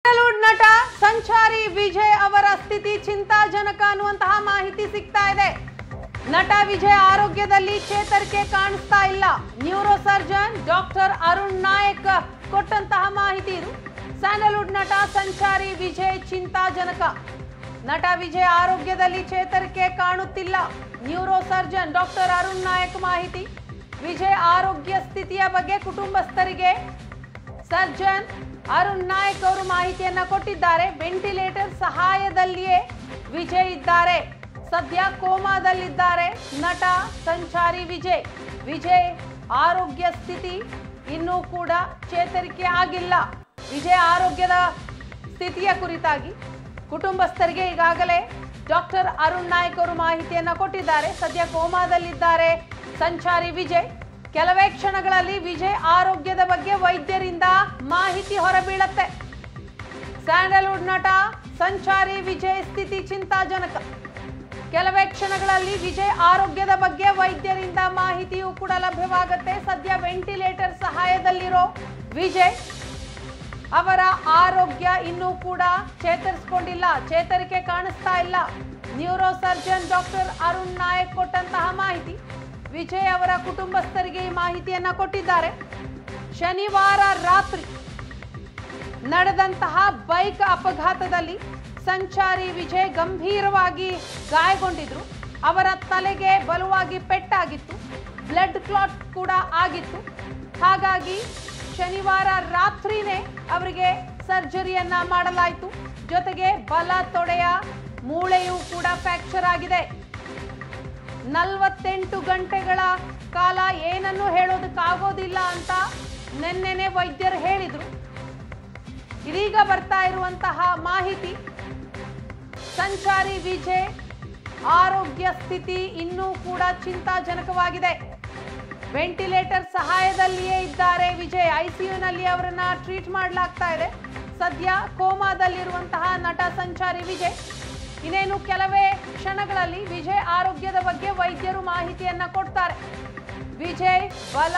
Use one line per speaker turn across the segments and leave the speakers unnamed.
Sandalwood ನಟ ಸಂಚಾರಿ ವಿಜಯ್ ಅವರ ಸ್ಥಿತಿ ಚಿಂತಾಜನಕ ಅನ್ನುವಂತಹ ಮಾಹಿತಿ ಸಿಗ್ತಾ ಇದೆ ನಟ ವಿಜಯ್ ಆರೋಗ್ಯದಲ್ಲಿ ಚೇತರಿಕೆ ಕಾಣಿಸ್ತಾ ಇಲ್ಲ neuro surgeon doctor Arun Nayak ಕೊಟ್ಟಂತಹ ಮಾಹಿತಿ ಇದು ಸ್ಯಾಂಡಲ್ವುಡ್ ನಟ ಸಂಚಾರಿ ವಿಜಯ್ ಚಿಂತಾಜನಕ ನಟ ವಿಜಯ್ ಆರೋಗ್ಯದಲ್ಲಿ ಚೇತರಿಕೆ ಕಾಣುತ್ತಿಲ್ಲ neuro surgeon doctor Arun Nayak ಮಾಹಿತಿ ವಿಜಯ್ ಆರೋಗ್ಯ ಸ್ಥಿತಿಯ ಬಗ್ಗೆ ಕುಟುಂಬಸ್ಥರಿಗೆ ಸರ್ಜನ್ ಅರುಣ್ ನಾಯಕ್ ಅವರು ಮಾಹಿತಿಯನ್ನ ಕೊಟ್ಟಿದ್ದಾರೆ ವೆಂಟಿಲೇಟರ್ ಸಹಾಯದಲ್ಲಿಯೇ ವಿಜಯ್ ಇದ್ದಾರೆ ಸದ್ಯ ಕೋಮಾದಲ್ಲಿದ್ದಾರೆ ನಟ ಸಂಚಾರಿ ವಿಜಯ್ ವಿಜಯ್ ಆರೋಗ್ಯ ಸ್ಥಿತಿ ಇನ್ನೂ ಕೂಡ ಚೇತರಿಕೆ ಆಗಿಲ್ಲ ವಿಜಯ್ ಆರೋಗ್ಯದ ಸ್ಥಿತಿಯ ಕುರಿತಾಗಿ ಕುಟುಂಬಸ್ಥರಿಗೆ ಈಗಾಗಲೇ ಡಾಕ್ಟರ್ ಅರುಣ್ ನಾಯಕ್ ಅವರು ಮಾಹಿತಿಯನ್ನ ಕೊಟ್ಟಿದ್ದಾರೆ ಸದ್ಯ ಕೋಮಾದಲ್ಲಿದ್ದಾರೆ ಸಂಚಾರಿ ವಿಜಯ್ ಕೆಲವೇ ಕ್ಷಣಗಳಲ್ಲಿ ವಿಜಯ್ ಆರೋಗ್ಯದ ಬಗ್ಗೆ ವೈದ್ಯರಿಂದ ಮಾಹಿತಿ ಹೊರಬೀಳತ್ತೆ ಸ್ಯಾಂಡಲ್ವುಡ್ ನಟ ಸಂಚಾರಿ ವಿಜಯ್ ಸ್ಥಿತಿ ಚಿಂತಾಜನಕ ಕೆಲವೇ ಕ್ಷಣಗಳಲ್ಲಿ ವಿಜಯ್ ಆರೋಗ್ಯದ ಬಗ್ಗೆ ವೈದ್ಯರಿಂದ ಮಾಹಿತಿಯೂ ಕೂಡ ಲಭ್ಯವಾಗುತ್ತೆ ಸದ್ಯ ವೆಂಟಿಲೇಟರ್ ಸಹಾಯದಲ್ಲಿರೋ ವಿಜಯ್ ಅವರ ಆರೋಗ್ಯ ಇನ್ನೂ ಕೂಡ ಚೇತರಿಸಿಕೊಂಡಿಲ್ಲ ಚೇತರಿಕೆ ಕಾಣಿಸ್ತಾ ಇಲ್ಲ neuro surgeon doctor Arun Nayak ಕೊಟ್ಟಂತಹ ಮಾಹಿತಿ ವಿಜಯ್ ಅವರ ಕುಟುಂಬಸ್ಥರಿಗೆ ಈ ಮಾಹಿತಿಯನ್ನ ಕೊಟ್ಟಿದ್ದಾರೆ ಶನಿವಾರ ರಾತ್ರಿ ನಡೆದಂತಹ ಬೈಕ್ ಅಪಘಾತದಲ್ಲಿ ಸಂಚಾರಿ ವಿಜಯ್ ಗಂಭೀರವಾಗಿ ಗಾಯಗೊಂಡಿದ್ರು ಅವರ ತಲೆಗೆ ಬಲವಾಗಿ ಪೆಟ್ಟಾಗಿತ್ತು ಬ್ಲಡ್ ಕ್ಲಾಟ್ ಕೂಡ ಆಗಿತ್ತು ಹಾಗಾಗಿ ಶನಿವಾರ ರಾತ್ರಿನೇ ಅವರಿಗೆ ಸರ್ಜರಿಯನ್ನ ಮಾಡಲಾಯಿತು ಜೊತೆಗೆ ಬಲ ತೊಡೆಯ ಮೂಳೆಯೂ ಕೂಡ ಫ್ರಾಕ್ಚರ್ ಆಗಿದೆ ನಲವತ್ತೆಂಟು ಗಂಟೆಗಳ ಕಾಲ ಏನನ್ನು ಹೇಳೋದಕ್ಕಾಗೋದಿಲ್ಲ ಅಂತ ನಿನ್ನೆನೆ ವೈದ್ಯರು ಹೇಳಿದ್ರು ಇದೀಗ ಬರ್ತಾ ಇರುವಂತಹ ಮಾಹಿತಿ ಸಂಚಾರಿ ವಿಜಯ್ ಆರೋಗ್ಯ ಸ್ಥಿತಿ ಇನ್ನೂ ಕೂಡ ಚಿಂತಾಜನಕವಾಗಿದೆ ವೆಂಟಿಲೇಟರ್ ಸಹಾಯದಲ್ಲಿಯೇ ಇದ್ದಾರೆ ವಿಜಯ್ ಐಸಿಯುನಲ್ಲಿ ಅವರನ್ನ ಟ್ರೀಟ್ ಮಾಡಲಾಗ್ತಾ ಇದೆ ಸದ್ಯ ಕೋಮಾದಲ್ಲಿರುವಂತಹ ನಟ ಸಂಚಾರಿ ವಿಜಯ್ ಇನ್ನೇನು ಕೆಲವೇ ಕ್ಷಣಗಳಲ್ಲಿ ವಿಜಯ್ ಆರೋಗ್ಯದ ಬಗ್ಗೆ ವೈದ್ಯರು ಮಾಹಿತಿಯನ್ನ ಕೊಡ್ತಾರೆ ವಿಜಯ್ ಬಲ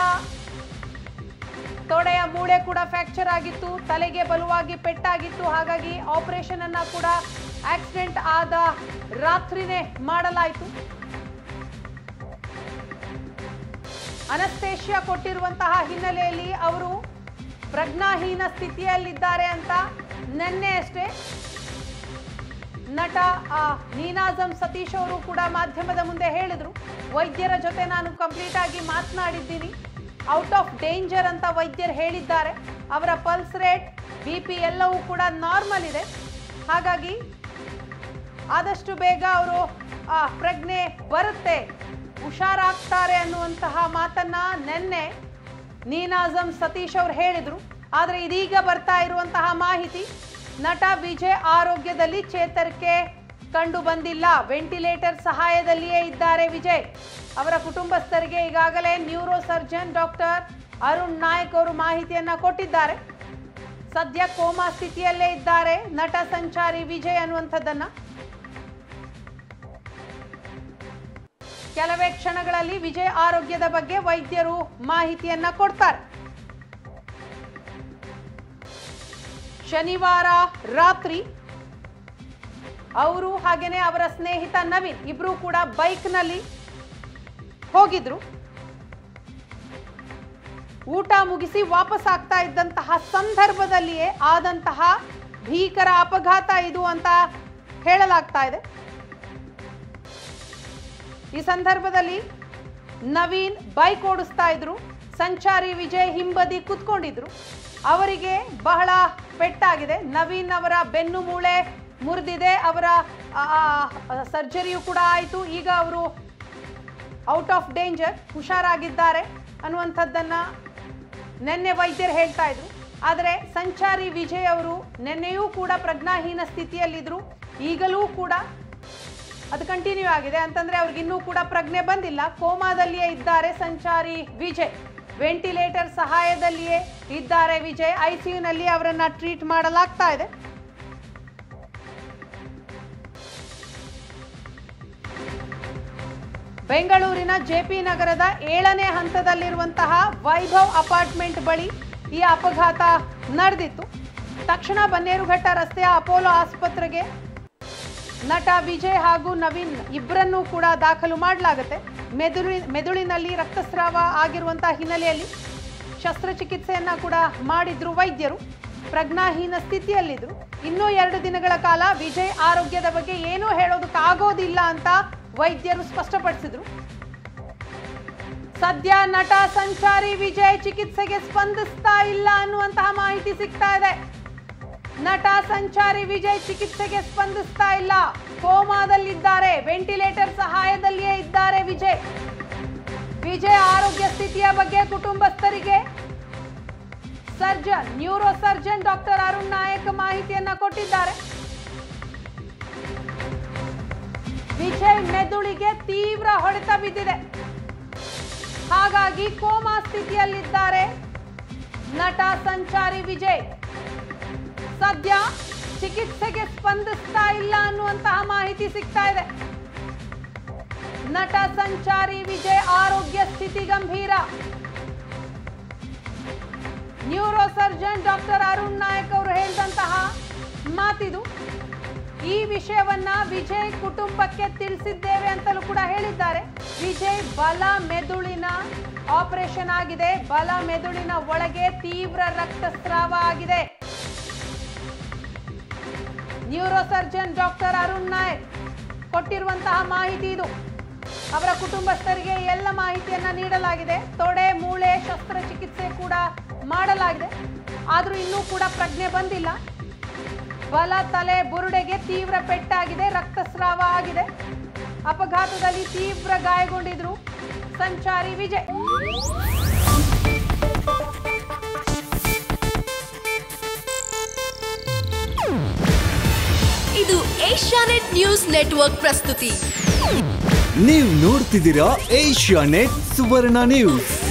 ತೊಡೆಯ ಮೂಳೆ ಕೂಡ ಫ್ರಾಕ್ಚರ್ ಆಗಿತ್ತು ತಲೆಗೆ ಬಲವಾಗಿ ಪೆಟ್ಟಾಗಿತ್ತು ಹಾಗಾಗಿ ಆಪರೇಷನ್ ಅನ್ನ ಕೂಡ ಆಕ್ಸಿಡೆಂಟ್ ಆದ ರಾತ್ರಿನೇ ಮಾಡಲಾಯಿತು ಅನಸ್ತೇಷಿಯಾ ಕೊಟ್ಟಿರುವಂತಹ ಹಿನ್ನೆಲೆಯಲ್ಲಿ ಅವರು ಪ್ರಜ್ಞಾಹೀನ ಸ್ಥಿತಿಯಲ್ಲಿದ್ದಾರೆ ಅಂತ ನಿನ್ನೆ ಅಷ್ಟೇ ನಟ ಆ, ನೀನಾಜಂ ಸತೀಶ್ ಅವರು ಕೂಡ ಮಾಧ್ಯಮದ ಮುಂದೆ ಹೇಳಿದ್ರು ವೈದ್ಯರ ಜೊತೆ ನಾನು ಕಂಪ್ಲೀಟ್ ಆಗಿ ಮಾತನಾಡಿದ್ದೀನಿ ಔಟ್ ಆಫ್ ಡೇಂಜರ್ ಅಂತ ವೈದ್ಯರು ಹೇಳಿದ್ದಾರೆ ಅವರ ಪಲ್ಸ್ ರೇಟ್ ಬಿ ಪಿ ಎಲ್ಲವೂ ಕೂಡ ನಾರ್ಮಲ್ ಇದೆ ಹಾಗಾಗಿ ಆದಷ್ಟು ಬೇಗ ಅವರು ಪ್ರಜ್ಞೆ ಬರುತ್ತೆ ಹುಷಾರಾಗ್ತಾರೆ ಅನ್ನುವಂತಹ ಮಾತನ್ನ ನಿನ್ನೆ ನೀನಾಜಂ ಸತೀಶ್ ಅವರು ಹೇಳಿದ್ರು ಆದರೆ ಇದೀಗ ಬರ್ತಾ ಇರುವಂತಹ ಮಾಹಿತಿ ನಟ ವಿಜಯ್ ಆರೋಗ್ಯದಲ್ಲಿ ಚೇತರಿಕೆ ಕಂಡು ಬಂದಿಲ್ಲ ವೆಂಟಿಲೇಟರ್ ಸಹಾಯದಲ್ಲಿಯೇ ಇದ್ದಾರೆ ವಿಜಯ್ ಅವರ ಕುಟುಂಬಸ್ಥರಿಗೆ ಈಗಾಗಲೇ neuro surgeon doctor Arun Nayak ಅವರು ಮಾಹಿತಿಯನ್ನ ಕೊಟ್ಟಿದ್ದಾರೆ ಸದ್ಯ ಕೋಮಾ ಸ್ಥಿತಿಯಲ್ಲೇ ಇದ್ದಾರೆ ನಟ ಸಂಚಾರಿ ವಿಜಯ್ ಅನ್ನುವಂಥದ್ದನ್ನ ಕೆಲವೇ ಕ್ಷಣಗಳಲ್ಲಿ ವಿಜಯ್ ಆರೋಗ್ಯದ ಬಗ್ಗೆ ವೈದ್ಯರು ಮಾಹಿತಿಯನ್ನ ಕೊಡ್ತಾರೆ ಶನಿವಾರ ರಾತ್ರಿ ಅವರು ಹಾಗೇನೆ ಅವರ ಸ್ನೇಹಿತ ನವೀನ್ ಇಬ್ರು ಕೂಡ ಬೈಕ್ನಲ್ಲಿ ಹೋಗಿದ್ರು ಊಟ ಮುಗಿಸಿ ವಾಪಸ್ ಆಗ್ತಾ ಇದ್ದಂತಹ ಸಂದರ್ಭದಲ್ಲಿಯೇ ಆದಂತಹ ಭೀಕರ ಅಪಘಾತ ಇದು ಅಂತ ಹೇಳಲಾಗ್ತಾ ಇದೆ ಈ ಸಂದರ್ಭದಲ್ಲಿ ನವೀನ್ ಬೈಕ್ ಓಡಿಸ್ತಾ ಇದ್ರು ಸಂಚಾರಿ ವಿಜಯ್ ಹಿಂಬದಿ ಕುತ್ಕೊಂಡಿದ್ರು ಅವರಿಗೆ ಬಹಳ ಪೆಟ್ಟಾಗಿದೆ ನವೀನ್ ಅವರ ಬೆನ್ನು ಮೂಳೆ ಮುರಿದಿದೆ ಅವರ ಸರ್ಜರಿಯು ಕೂಡ ಆಯಿತು ಈಗ ಅವರು ಔಟ್ ಆಫ್ ಡೇಂಜರ್ ಹುಷಾರಾಗಿದ್ದಾರೆ ಅನ್ನುವಂಥದ್ದನ್ನ ನಿನ್ನೆ ವೈದ್ಯರು ಹೇಳ್ತಾ ಇದ್ರು ಆದರೆ ಸಂಚಾರಿ ವಿಜಯ್ ಅವರು ನಿನ್ನೆಯೂ ಕೂಡ ಪ್ರಜ್ಞಾಹೀನ ಸ್ಥಿತಿಯಲ್ಲಿದ್ರು ಈಗಲೂ ಕೂಡ ಅದು ಕಂಟಿನ್ಯೂ ಆಗಿದೆ ಅಂತಂದ್ರೆ ಅವ್ರಿಗೆ ಇನ್ನೂ ಕೂಡ ಪ್ರಜ್ಞೆ ಬಂದಿಲ್ಲ ಕೋಮಾದಲ್ಲಿಯೇ ಇದ್ದಾರೆ ಸಂಚಾರಿ ವಿಜಯ್ ವೆಂಟಿಲೇಟರ್ ಸಹಾಯದಲ್ಲಿಯೇ ಇದ್ದಾರೆ ವಿಜಯ್ ಐಸಿಯುನಲ್ಲಿ ಅವರನ್ನ ಟ್ರೀಟ್ ಮಾಡಲಾಗ್ತಾ ಇದೆ ಬೆಂಗಳೂರಿನ ಜೆಪಿ ನಗರದ ಏಳನೇ ಹಂತದಲ್ಲಿರುವಂತಹ ವೈಭವ್ ಅಪಾರ್ಟ್ಮೆಂಟ್ ಬಳಿ ಈ ಅಪಘಾತ ನಡೆದಿತ್ತು ತಕ್ಷಣ ಬನ್ನೇರುಘಟ್ಟ ರಸ್ತೆಯ ಅಪೋಲೋ ಆಸ್ಪತ್ರೆಗೆ ನಟ ವಿಜಯ್ ಹಾಗೂ ನವೀನ್ ಇಬ್ಬರನ್ನೂ ಕೂಡ ದಾಖಲು ಮಾಡಲಾಗುತ್ತೆ ಮೆದುಳಿ ಮೆದುಳಿನಲ್ಲಿ ರಕ್ತಸ್ರಾವ ಆಗಿರುವಂತಹ ಹಿನ್ನೆಲೆಯಲ್ಲಿ ಶಸ್ತ್ರಚಿಕಿತ್ಸೆಯನ್ನ ಕೂಡ ಮಾಡಿದ್ರು ವೈದ್ಯರು ಪ್ರಜ್ಞಾಹೀನ ಸ್ಥಿತಿಯಲ್ಲಿದ್ರು ಇನ್ನೂ ಎರಡು ದಿನಗಳ ಕಾಲ ವಿಜಯ್ ಆರೋಗ್ಯದ ಬಗ್ಗೆ ಏನೂ ಹೇಳೋದಕ್ಕಾಗೋದಿಲ್ಲ ಅಂತ ವೈದ್ಯರು ಸ್ಪಷ್ಟಪಡಿಸಿದ್ರು ಸದ್ಯ ನಟ ಸಂಚಾರಿ ವಿಜಯ್ ಚಿಕಿತ್ಸೆಗೆ ಸ್ಪಂದಿಸ್ತಾ ಇಲ್ಲ ಅನ್ನುವಂತಹ ಮಾಹಿತಿ ಸಿಗ್ತಾ ಇದೆ ನಟ ಸಂಚಾರಿ ವಿಜಯ್ ಚಿಕಿತ್ಸೆಗೆ ಸ್ಪಂದಿಸ್ತಾ ಇಲ್ಲ ಕೋಮಾದಲ್ಲಿದ್ದಾರೆ ವೆಂಟಿಲೇಟರ್ ಸಹಾಯದಲ್ಲಿಯೇ ಇದ್ದಾರೆ ವಿಜಯ್ ವಿಜಯ್ ಆರೋಗ್ಯ ಸ್ಥಿತಿಯ ಬಗ್ಗೆ ಕುಟುಂಬಸ್ಥರಿಗೆ surgeon neuro surgeon doctor Arun Nayak ಮಾಹಿತಿಯನ್ನ ಕೊಟ್ಟಿದ್ದಾರೆ ವಿಜಯ್ ಮೆದುಳಿಗೆ ತೀವ್ರ ಹೊಡೆತ ಬಿದ್ದಿದೆ ಹಾಗಾಗಿ ಕೋಮಾ ಸ್ಥಿತಿಯಲ್ಲಿದ್ದಾರೆ ನಟ ಸಂಚಾರಿ ವಿಜಯ್ ಸದ್ಯ ಚಿಕಿತ್ಸೆಗೆ ಸ್ಪಂದಿಸ್ತಾ ಇಲ್ಲ ಅನ್ನುವಂತಹ ಮಾಹಿತಿ ಸಿಗ್ತಾ ಇದೆ ನಟ ಸಂಚಾರಿ ವಿಜಯ್ ಆರೋಗ್ಯ ಸ್ಥಿತಿ ಗಂಭೀರ neuro surgeon doctor Arun Nayak ಅವರು ಹೇಳಿದಂತಹ ಮಾತಿದು ಈ ವಿಷಯವನ್ನ ವಿಜಯ್ ಕುಟುಂಬಕ್ಕೆ ತಿಳಿಸಿದ್ದೇವೆ ಅಂತಲೂ ಕೂಡ ಹೇಳಿದ್ದಾರೆ ವಿಜಯ್ ಬಲ ಮೆದುಳಿನ ಆಪರೇಷನ್ ಆಗಿದೆ ಬಲ ಮೆದುಳಿನ ಒಳಗೆ ತೀವ್ರ ರಕ್ತಸ್ರಾವ ಆಗಿದೆ neuro surgeon doctor Arun Nayak ಕೊಟ್ಟಿರುವಂತಹ ಮಾಹಿತಿ ಇದು ಅವರ ಕುಟುಂಬಸ್ಥರಿಗೆ ಎಲ್ಲ ಮಾಹಿತಿಯನ್ನ ನೀಡಲಾಗಿದೆ ತೊಡೆ ಮೂಳೆ ಶಸ್ತ್ರಚಿಕಿತ್ಸೆ ಕೂಡ ಮಾಡಲಾಗಿದೆ ಆದರೂ ಇನ್ನೂ ಕೂಡ ಪ್ರಜ್ಞೆ ಬಂದಿಲ್ಲ ಬಲ ತಲೆ ಬುರುಡೆಗೆ ತೀವ್ರ ಪೆಟ್ಟಾಗಿದೆ ರಕ್ತಸ್ರಾವ ಆಗಿದೆ ಅಪಘಾತದಲ್ಲಿ ತೀವ್ರ ಗಾಯಗೊಂಡಿದ್ರು ಸಂಚಾರಿ ವಿಜಯ್
ಇದು ಏಷ್ಯಾನೆಟ್ ನ್ಯೂಸ್ ನೆಟ್ವರ್ಕ್ ಪ್ರಸ್ತುತಿ
ನೀವು ನೋಡ್ತಿದ್ದೀರಾ ಏಷ್ಯಾ ನೆಟ್ ಸುವರ್ಣ ನ್ಯೂಸ್